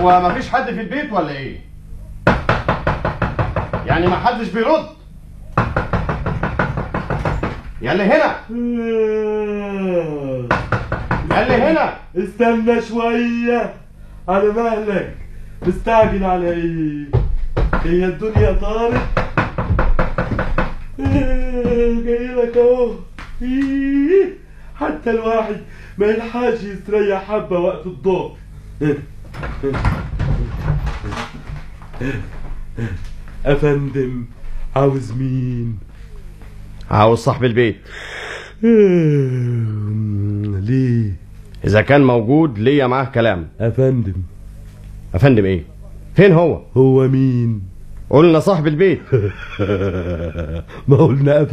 هو مفيش حد في البيت ولا ايه يعني ما حدش بيرد يا اللي هنا يا اللي هنا استنى شوية على مهلك مستعجل على ايه هي الدنيا طارت جاي لك اهو إيه، حتى الواحد ما يلحقش يستريح حبة وقت الضوء افندم عاوز مين عاوز صاحب البيت ليه اذا كان موجود ليا معاه كلام افندم افندم ايه فين هو هو مين قلنا صاحب البيت ما قلنا